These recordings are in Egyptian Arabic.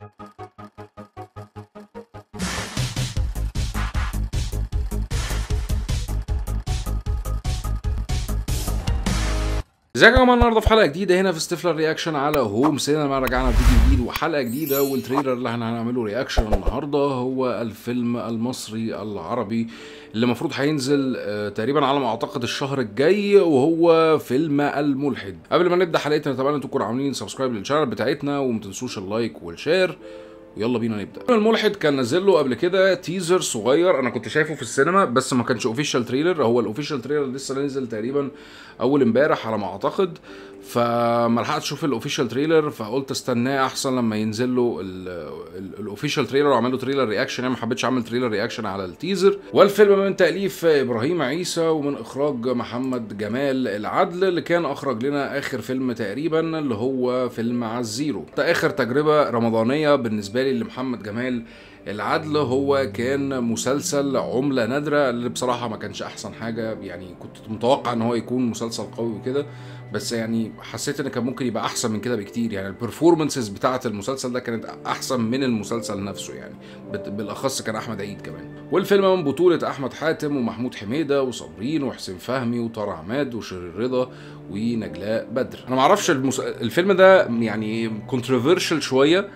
ازيكم يا جماعه النهارده في حلقه جديده هنا في ستيفلر رياكشن على هوم سينما رجعنا بفيديو جديد وحلقه جديده والتريلر اللي احنا هنعمله رياكشن النهارده هو الفيلم المصري العربي اللي المفروض هينزل آه، تقريبا على ما اعتقد الشهر الجاي وهو فيلم الملحد قبل ما نبدا حلقتنا طبعا انتوا تكونوا عاملين سبسكرايب للشانل بتاعتنا وما تنسوش اللايك والشير يلا بينا نبدا الملحد كان نزل له قبل كده تيزر صغير انا كنت شايفه في السينما بس ما كانش اوفيشال تريلر هو الاوفيشال تريلر لسه نزل تقريبا اول امبارح على ما اعتقد فما لحقتش اشوف الاوفيشال تريلر فقلت استناه احسن لما ينزل له الاوفيشال تريلر واعمل له تريلر رياكشن يعني ما حبيتش اعمل تريلر رياكشن على التيزر والفيلم من تاليف ابراهيم عيسى ومن اخراج محمد جمال العدل اللي كان اخرج لنا اخر فيلم تقريبا اللي هو فيلم عزيرو ده اخر تجربه رمضانيه بالنسبه لي لمحمد جمال العدل هو كان مسلسل عملة نادرة اللي بصراحة ما كانش أحسن حاجة يعني كنت متوقع إن هو يكون مسلسل قوي وكده بس يعني حسيت إن كان ممكن يبقى أحسن من كده بكتير يعني البرفورمانسز بتاعة المسلسل ده كانت أحسن من المسلسل نفسه يعني بت- بالأخص كان أحمد عيد كمان والفيلم من بطولة أحمد حاتم ومحمود حميدة وصابرين وحسين فهمي وطارق عماد وشيرين رضا ونجلاء بدر أنا معرفش المس... الفيلم ده يعني كونتروفيرشل شوية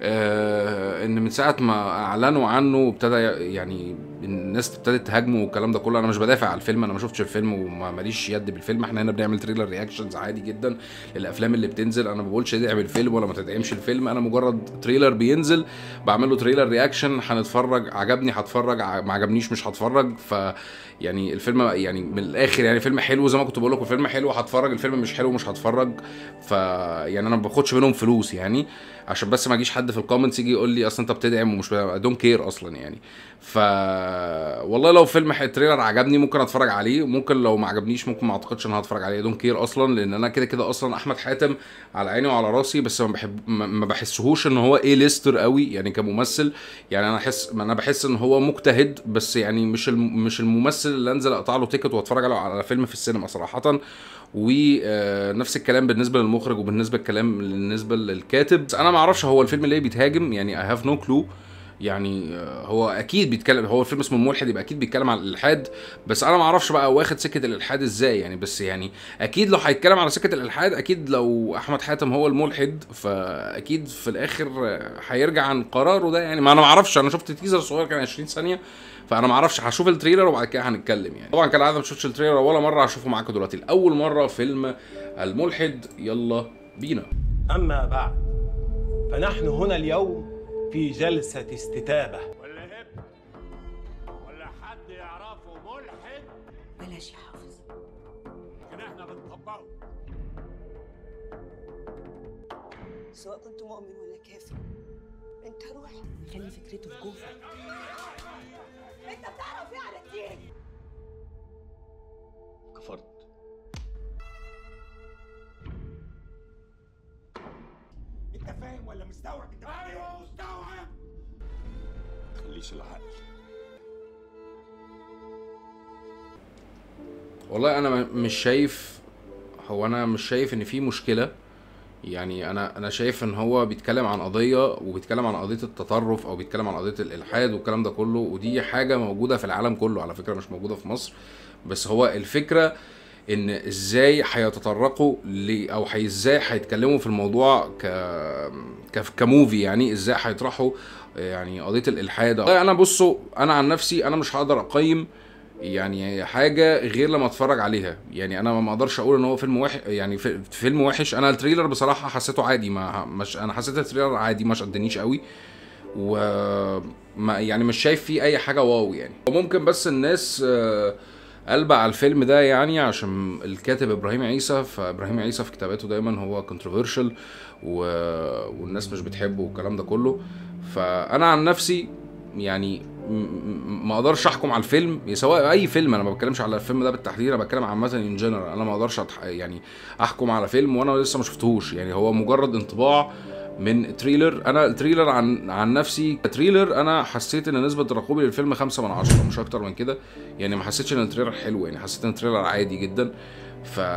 آه، ان من ساعه ما اعلنوا عنه ابتدى يعني الناس ابتدت تهاجمه والكلام ده كله انا مش بدافع على الفيلم انا ما شفتش الفيلم وما ماليش يد بالفيلم احنا هنا بنعمل تريلر رياكشنز عادي جدا للافلام اللي بتنزل انا ما بقولش ادعم الفيلم ولا ما تدعمش الفيلم انا مجرد تريلر بينزل بعمل له تريلر رياكشن هنتفرج عجبني هتفرج ع- ما عجبنيش مش هتفرج ف يعني الفيلم يعني من الاخر يعني فيلم حلو زي ما كنت بقول لكم الفيلم حلو هتفرج الفيلم مش حلو مش هتفرج ف يعني انا ما باخدش منهم فلوس يعني عشان بس ما يجيش حد في الكومنتس يجي يقول لي اصل انت بتدعم ومش دونت كير اصلا يعني ف والله لو فيلم ح- تريلر عجبني ممكن اتفرج عليه ممكن لو ما عجبنيش ممكن ما اعتقدش ان انا هتفرج عليه دونت كير اصلا لان انا كده كده اصلا احمد حاتم على عيني وعلى راسي بس ما بحب ما ما بحسهوش ان هو ايه ليستر قوي يعني كممثل يعني انا احس انا بحس ان هو مجتهد بس يعني مش الم... مش الممثل اللي انزل اقطع له تيكت واتفرج على على فيلم في السينما صراحه ونفس الكلام بالنسبه للمخرج وبالنسبه الكلام بالنسبه للكاتب بس انا ما اعرفش هو الفيلم ليه بيتهاجم يعني اي هاف نو كلو يعني آه، هو اكيد بيتكلم هو الفيلم اسمه الملحد يبقى اكيد بيتكلم على الالحاد بس انا ما اعرفش بقى واخد سكه الالحاد ازاي يعني بس يعني اكيد لو هيتكلم على سكه الالحاد اكيد لو احمد حاتم هو الملحد فاكيد في الاخر آه، هيرجع عن قراره ده يعني ما انا ما اعرفش انا شفت تيزر صغير كان 20 ثانيه فانا ما اعرفش هشوف التريلر وبعد كده هنتكلم يعني طبعا كالعاده ما شفتش التريلر ولا مره هشوفه معاكم دلوقتي لاول مره فيلم الملحد يلا بينا أما بعد فنحن هنا اليوم في جلسة استتابة ولا ابن ولا حد يعرفه ملحد بلاش يا حافظ لكن احنا بنطبقه سواء كنت مؤمن ولا كافر انت روح خلي فكرته في جوفك انت بتعرف ايه عن الدين كفرت انت فاهم ولا مستوعب انت ايوه مستوعب خليش العقل والله انا م- مش شايف هو انا مش شايف ان في مشكله يعني انا انا شايف ان هو بيتكلم عن قضيه وبيتكلم عن قضيه التطرف او بيتكلم عن قضيه الالحاد والكلام ده كله ودي حاجه موجوده في العالم كله على فكره مش موجوده في مصر بس هو الفكره ان ازاي هيتطرقوا ل او هي- ازاي هيتكلموا في الموضوع ك ك- كموفي يعني ازاي هيطرحوا يعني قضيه الالحاد والله انا بصوا انا عن نفسي انا مش هقدر اقيم يعني حاجه غير لما اتفرج عليها يعني انا ما اقدرش اقول ان هو فيلم وحش يعني في- فيلم وحش انا التريلر بصراحه حسيته عادي ما مش انا حسيت التريلر عادي ما شدنيش قوي و ما يعني مش شايف فيه اي حاجه واو يعني وممكن بس الناس آه، قلبة على الفيلم ده يعني عشان الكاتب ابراهيم عيسى فابراهيم عيسى في كتاباته دايما هو كونتروفيرشال و... والناس مش بتحبه والكلام ده كله فانا عن نفسي يعني م- م- ما اقدرش احكم على الفيلم سواء اي فيلم انا ما بتكلمش على الفيلم ده بالتحديد انا بتكلم عامه ان جنرال انا ما اقدرش أتح... يعني احكم على فيلم وانا لسه ما شفتهوش يعني هو مجرد انطباع من تريلر انا التريلر عن عن نفسي كتريلر انا حسيت ان نسبه ترقبي للفيلم خمسة من عشرة مش اكتر من كده يعني ما حسيتش ان التريلر حلو يعني حسيت ان التريلر عادي جدا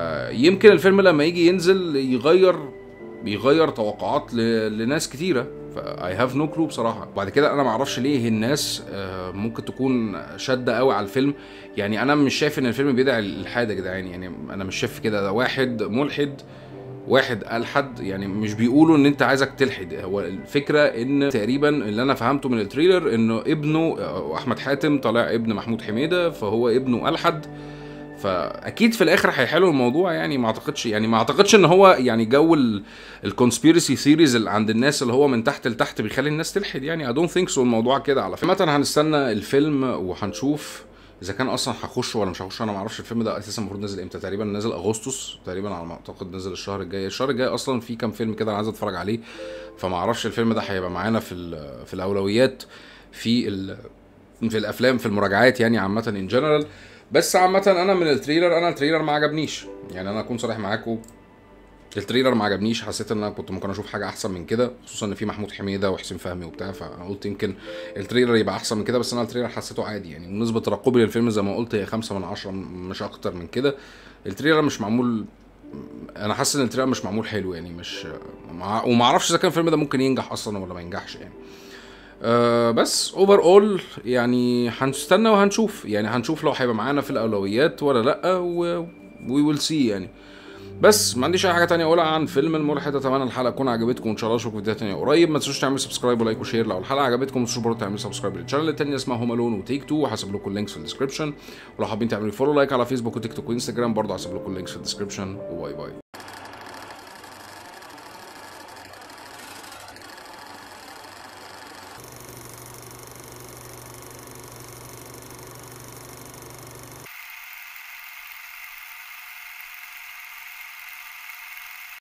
فيمكن الفيلم لما يجي ينزل يغير بيغير توقعات ل... لناس كتيره اي هاف نو كلو بصراحه وبعد كده انا ما اعرفش ليه الناس آه، ممكن تكون شاده قوي على الفيلم يعني انا مش شايف ان الفيلم بيدعي الالحاد يا جدعان يعني انا مش شايف كده ده واحد ملحد واحد الحد يعني مش بيقولوا ان انت عايزك تلحد هو الفكره ان تقريبا اللي انا فهمته من التريلر انه ابنه آه، احمد حاتم طالع ابن محمود حميده فهو ابنه الحد فاكيد في الاخر هيحلوا الموضوع يعني ما اعتقدش يعني ما اعتقدش ان هو يعني جو الكونسبيرسي ثيريز اللي عند الناس اللي هو من تحت لتحت بيخلي الناس تلحد يعني اي دونت ثينك سو الموضوع كده على فكره مثلا هنستنى الفيلم وهنشوف اذا كان اصلا هخش ولا مش هخش انا ما اعرفش الفيلم ده اساسا المفروض نازل امتى تقريبا نازل اغسطس تقريبا على ما اعتقد نزل الشهر الجاي الشهر الجاي اصلا في كام فيلم كده انا عايز اتفرج عليه فما اعرفش الفيلم ده هيبقى معانا في ال- في الاولويات في ال في الافلام في المراجعات يعني عامه ان جنرال بس عامه انا من التريلر انا التريلر ما عجبنيش يعني انا اكون صريح معاكم التريلر ما عجبنيش حسيت ان انا كنت ممكن اشوف حاجه احسن من كده خصوصا ان في محمود حميده وحسين فهمي وبتاع فانا قلت يمكن التريلر يبقى احسن من كده بس انا التريلر حسيته عادي يعني ونسبه ترقبي للفيلم زي ما قلت هي خمسة من عشرة مش اكتر من كده التريلر مش معمول انا حاسس ان التريلر مش معمول حلو يعني مش مع... وما اعرفش اذا كان الفيلم ده ممكن ينجح اصلا ولا ما ينجحش يعني أه بس اوفر اول يعني هنستنى وهنشوف يعني هنشوف لو هيبقى معانا في الاولويات ولا لا و وي ويل سي يعني بس ما عنديش اي حاجه تانية اقولها عن فيلم الملحد اتمنى الحلقه تكون عجبتكم وان شاء الله اشوفكم في فيديوهات تانية قريب ما تنسوش تعملوا سبسكرايب ولايك وشير لو الحلقه عجبتكم ما تنسوش برضه تعملوا سبسكرايب للشانل التانية اسمها هوم الون وتيك تو وهسيب لكم اللينكس في الديسكربشن ولو حابين تعملوا فولو لايك على فيسبوك وتيك توك وانستجرام برضه هسيب لكم اللينكس في الديسكربشن وباي باي